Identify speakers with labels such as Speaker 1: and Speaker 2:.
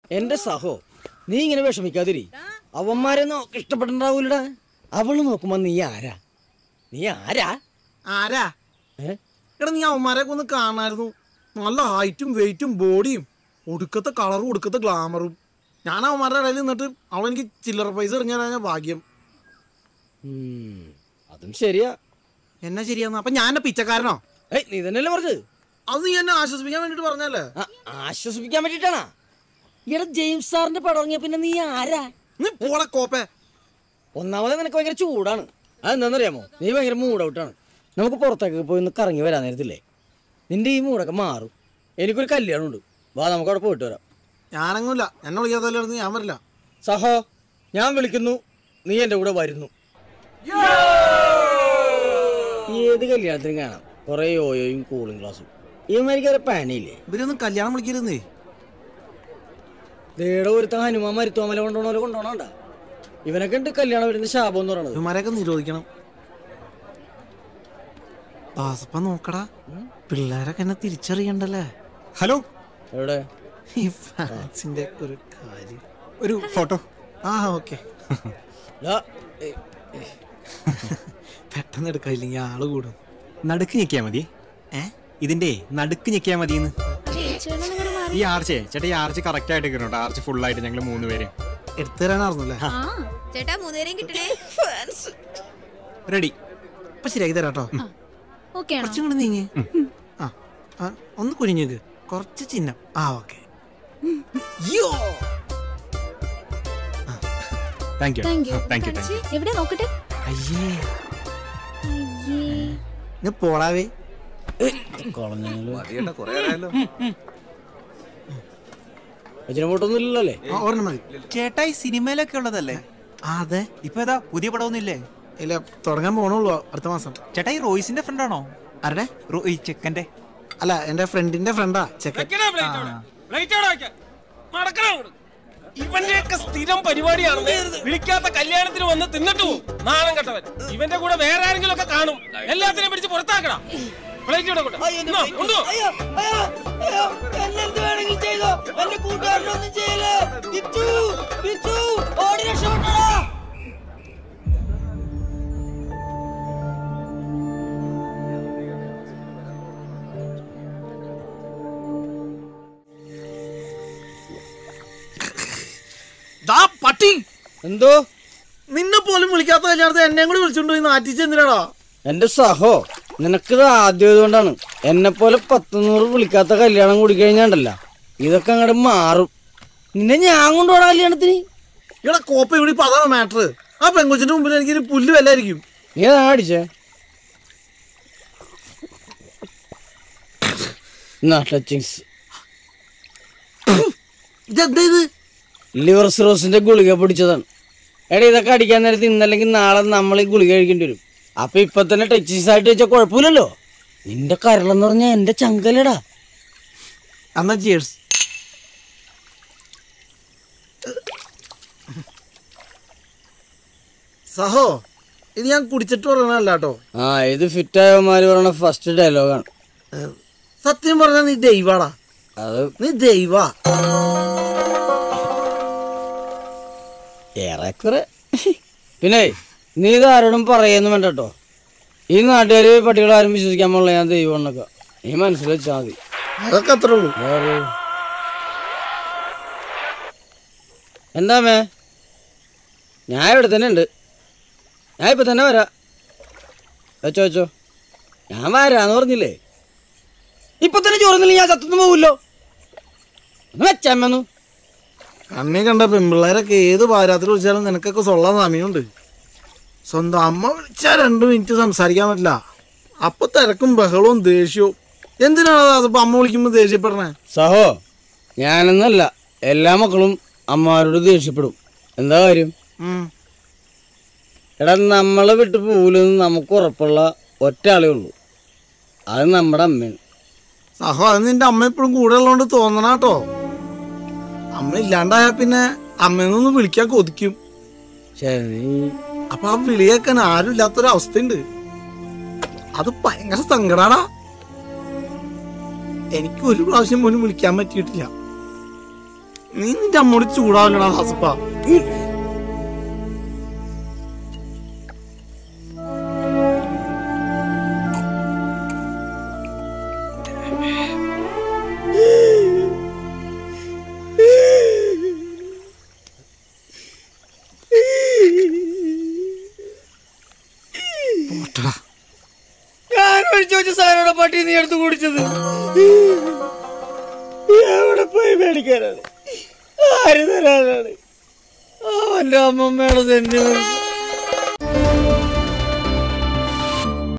Speaker 1: എന്റെ സഹോ നീ ഇങ്ങനെ വിഷമിക്കാതിരി അവന്മാരെ നോക്ക് ഇഷ്ടപ്പെട്ടുണ്ടാവൂലടാ അവള് നോക്കുമ്പോ നീ ആരാ നീ ആരാ
Speaker 2: ആരാ
Speaker 1: ഏ?
Speaker 2: എടാ നീ അവന്മാരെയൊക്കെ ഒന്ന് കാണായിരുന്നു നല്ല ഹൈറ്റും വെയിറ്റും ബോഡിയും ഒടുക്കത്തെ കളറും ഒടുക്കത്തെ ഗ്ലാമറും ഞാൻ അവന്മാരുടെ ഇടയിൽ നിന്നിട്ട് അവളെനിക്ക് ചില്ലറ പൈസ എറിഞ്ഞു തരാൻ ഭാഗ്യം
Speaker 1: ഉം, അതും ശരിയാ
Speaker 2: എന്നാ ശരിയാന്ന് അപ്പൊ ഞാൻ എന്നെ പിച്ചക്കാരനോ
Speaker 1: ഏയ് നീ തന്നെയല്ലേ പറഞ്ഞത്
Speaker 2: അത് നീ എന്നെ ആശ്വസിപ്പിക്കാൻ വേണ്ടിട്ട് പറഞ്ഞല്ലേ
Speaker 1: ആ, ആശ്വസിപ്പിക്കാൻ വേണ്ടിട്ടാണാ ഇവിടെ ജെയിംസ് സാറിന്റെ പടം ഇറങ്ങിയ പിന്നെ നീ ആരാ
Speaker 2: നീ പോളെ കോപ്പേ
Speaker 1: ഒന്നാമത് നിനക്ക് ഭയങ്കര ചൂടാണ് അതെന്താണെന്നറിയാമോ നീ ഭയങ്കര മൂഡ് ഔട്ടാണ് നമുക്ക് പുറത്തേക്ക് പോയി ഒന്ന് കറങ്ങി വരാൻ നേരത്തില്ലേ നിന്റെ ഈ മൂടൊക്കെ മാറും എനിക്കൊരു കല്യാണമുണ്ട് വാ നമുക്ക് അവിടെ പോയിട്ട് വരാം
Speaker 2: ഞാനങ്ങൂല്ല എന്നെ വിളിക്കാത്തല്ലായിരുന്നു ഞാൻ വരില്ല
Speaker 1: സഹോ ഞാൻ വിളിക്കുന്നു നീ എൻ്റെ കൂടെ വരുന്നു ഏത് കല്യാണത്തിനും കാണാം കുറേ യോയോയും കൂളിംഗ് ഗ്ലാസും ഇവന്മാരിക്കാരെ പാനിയില്ലേ
Speaker 2: ഇവരൊന്നും കല്യാണം വിളിക്കരുന്നേ
Speaker 1: ദേടെ ഒരുത്ത ഹനുമാൻ മരുത്തോമല കൊണ്ടോണോലെ കൊണ്ടോണോണ്ട ഇവനൊക്കെ ഉണ്ട് കല്യാണം വരുന്ന ശാപം എന്ന് പറയണത്
Speaker 2: ഇവന്മാരെയൊക്കെ നിരോധിക്കണം ദാസപ്പ നോക്കടാ പിള്ളേരൊക്കെ എന്നെ തിരിച്ചറിയണ്ടല്ലേ
Speaker 3: ഹലോ
Speaker 1: എവിടെ
Speaker 2: ഈ ഫാൻസിന്റെ ഒരു കാര്യം
Speaker 3: ഒരു ഫോട്ടോ
Speaker 2: ആ ഓക്കെ
Speaker 1: ഡാ, ഏയ്,
Speaker 2: പെട്ടെന്ന് എടുക്കില്ലെങ്കിൽ ആള് കൂടും
Speaker 3: നടുക്ക് ഞെക്കിയാ മതി
Speaker 2: ഏ
Speaker 3: ഇതിന്റെ നടുക്ക് ഞെക്കിയാ മതിയെന്ന് ഈ ആർച്ചേ ചേട്ടാ ഈ ആർച്ച് കറക്റ്റ് ആയിട്ട് കിട്ടണം ആർച്ച് ഫുൾ ആയിട്ട് ഞങ്ങൾ മൂന്ന് പേര്
Speaker 2: എടുത്തു തരാനായിരുന്നല്ലേ
Speaker 4: ആ ചേട്ടാ മൂന്നുപേരെയും കിട്ടണേ
Speaker 3: റെഡി
Speaker 2: അപ്പൊ ശരിയാക്കി തരാം കേട്ടോ
Speaker 4: ഓക്കെ ആണോ
Speaker 2: കുറച്ചും കൂടി നീങ്ങി ആ ആ, ഒന്ന് കുനിഞ്ഞേക്ക് കുറച്ച് ചിഹ്നം ആ okay
Speaker 3: thank you
Speaker 4: thank you
Speaker 3: thank you thank you
Speaker 4: എവിടെ നോക്കട്ടെ
Speaker 2: അയ്യേ
Speaker 4: അയ്യേ
Speaker 2: ഇന്ന് പോടാവേ
Speaker 1: കളഞ്ഞാലോ അച്ഛനെ ഫോട്ടൊന്നും ഇല്ലല്ലോ അല്ലേ
Speaker 2: ആ, ഒരെണ്ണം മതി
Speaker 5: ചേട്ടാ ഈ സിനിമയിലൊക്കെ ഉള്ളതല്ലേ
Speaker 2: ആ അതെ
Speaker 5: ഇപ്പൊ ഏതാ പുതിയ പടമൊന്നുമില്ലേ
Speaker 2: ഇല്ല തുടങ്ങാൻ പോണുള്ളൂ അടുത്ത മാസം
Speaker 5: ചേട്ടാ ഈ റോയ്സിന്റെ ഫ്രണ്ടാണോ
Speaker 2: ആരുടെ
Speaker 5: ഈ ചെക്കന്റെ
Speaker 2: അല്ല എന്റെ ഫ്രണ്ടിന്റെ ഫ്രണ്ടാ ചെക്കൻ
Speaker 6: ഇവന്റെയൊക്കെ സ്ഥിരം പരിപാടിയാണ് വിളിക്കാത്ത കല്യാണത്തിന് വന്ന് തിന്നിട്ട് പോകും നാണം കെട്ടവൻ ഇവന്റെ കൂടെ വേറെ ആരെങ്കിലും ഒക്കെ കാണും എല്ലാത്തിനെയും പിടിച്ച് പുറത്താക്കടാ പ്ലേറ്റ് ഇവിടെ കൊണ്ടുവാ. എന്നാ, കൊണ്ടുപോ.
Speaker 2: ദാ പട്ടി
Speaker 1: എന്തോ
Speaker 2: നിന്നെ പോലും വിളിക്കാത്ത കല്യാണത്തിന് എന്നെയും കൂടി വിളിച്ചോണ്ട് പോയി നാറ്റിച്ച് എന്തിനാടാ
Speaker 1: എന്റെ സഹോ നിനക്കിത് ആദ്യമായതുകൊണ്ടാണ് എന്നെ പോലെ പത്ത് നൂറ് വിളിക്കാത്ത കല്യാണം കൂടി കഴിഞ്ഞാണ്ടല്ല ഇതൊക്കെ അങ്ങോട്ട് മാറും നിന്നെ ഞാൻ കൊണ്ടുപോടാ കല്യാണത്തിന്
Speaker 2: ഇവിടെ കോപ്പ ഇവിടെ ഇപ്പൊ അതാണ് മാറ്റർ ആ പെങ്കൊച്ചിന്റെ മുമ്പിൽ എനിക്ക് പുല്ല് വല്ലായിരിക്കും
Speaker 1: നീ അതാ അടിച്ചേ ടച്ചിങ്സ്
Speaker 2: ഇതെന്താ ഇത്
Speaker 1: ലിവർ സിറോസിന്റെ ഗുളിക പിടിച്ചതാണ് എടാ ഇതൊക്കെ അടിക്കാൻ നേരത്ത് ഇന്നല്ലെങ്കിൽ നാളെ നമ്മൾ ഈ ഗുളിക കഴിക്കേണ്ടി വരും അപ്പൊ ഇപ്പൊ തന്നെ ടച്ചിങ്സ് ആയിട്ട് വെച്ചാൽ കുഴപ്പമില്ലല്ലോ നിന്റെ കരളെന്ന് പറഞ്ഞാൽ എന്റെ ചങ്കലടാ
Speaker 2: എന്നാ ചിയേഴ്സ് സഹോ ഇത് ഞാൻ കുടിച്ചിട്ട് പറയണല്ല കേട്ടോ
Speaker 1: ആ ഇത് ഫിറ്റായവന്മാര് പറയണ ഫസ്റ്റ് ഡയലോഗാണ്
Speaker 2: സത്യം പറഞ്ഞാൽ നീ ദൈവാടാ
Speaker 1: അത്
Speaker 2: നീ ദൈവാ
Speaker 1: ഏറെക്കുറെ പിന്നെ നീ ഇത് ആരോടും പറയുന്നു വേണ്ട കേട്ടോ ഈ നാട്ടുകാര് പട്ടികളാരും വിശ്വസിക്കാൻ പാടില്ല ഞാൻ ദൈവം എന്നൊക്കെ നീ മനസ്സിൽ വെച്ചാൽ മതി
Speaker 2: അതൊക്കെ അത്രേ ഉള്ളൂ
Speaker 1: വേറെ എന്താ മേ ഞാൻ ഇവിടെ തന്നെ ഉണ്ട് ഞാൻ ഇപ്പൊ തന്നെ വരാം വെച്ചോ വെച്ചോ ഞാൻ വരാന്ന് പറഞ്ഞില്ലേ ഇപ്പൊ തന്നെ ചോറുന്നില്ല ഞാൻ ചത്തൊന്നും പോവില്ലോ വെച്ചമ്മന്നു
Speaker 2: കണ്ണി കണ്ട പെൺപിള്ളേരൊക്കെ ഏത് പാരാത്തിൽ വിളിച്ചാലും നിനക്കൊക്കെ സൊള്ളാൻ സമയമുണ്ട് സ്വന്തം അമ്മ വിളിച്ചാൽ രണ്ട് മിനിറ്റ് സംസാരിക്കാൻ പറ്റില്ല അപ്പൊ തിരക്കും ബഹളവും ദേഷ്യവും എന്തിനാണ് അതിപ്പോ അമ്മ വിളിക്കുമ്പോൾ ദേഷ്യപ്പെടണേ
Speaker 1: സഹോ ഞാനെന്നല്ല എല്ലാ മക്കളും അമ്മമാരോട് ദേഷ്യപ്പെടും എന്താ കാര്യം
Speaker 2: ഉം.
Speaker 1: എടാ നമ്മളെ വിട്ട് പോകില്ലെന്ന് നമുക്ക് ഉറപ്പുള്ള ഒറ്റ ആളേ ഉള്ളൂ അത് നമ്മുടെ അമ്മയാണ്
Speaker 2: സഹോ അത് നിന്റെ അമ്മ എപ്പോഴും കൂടെ ഉള്ളതുകൊണ്ട് തോന്നണ കേട്ടോ അമ്മ ഇല്ലാണ്ടായ പിന്നെ അമ്മയെന്നൊന്ന് വിളിക്കാൻ കൊതിക്കും
Speaker 1: ശരി നീ
Speaker 2: അപ്പൊ ആ വിളിയേക്കാൻ ആരും ഇല്ലാത്തൊരു അവസ്ഥയുണ്ട് അത് ഭയങ്കര സങ്കടാടാ എനിക്ക് ഒരു പ്രാവശ്യം പോലും വിളിക്കാൻ പറ്റിയിട്ടില്ല നീ നിന്റെ അമ്മോട് ചൂടാവില്ലടാ ദാസപ്പ പോട്ടടാ
Speaker 1: ഞാൻ ഒഴിച്ചു വെച്ച സാധനോടെ പട്ടി നീ എടുത്ത് കുടിച്ചത് എവിടെ പോയി മേടിക്കാനാണ് ആര് തരാനാണ് അവന്റെ അമ്മമ്മയുടെ തന്നെ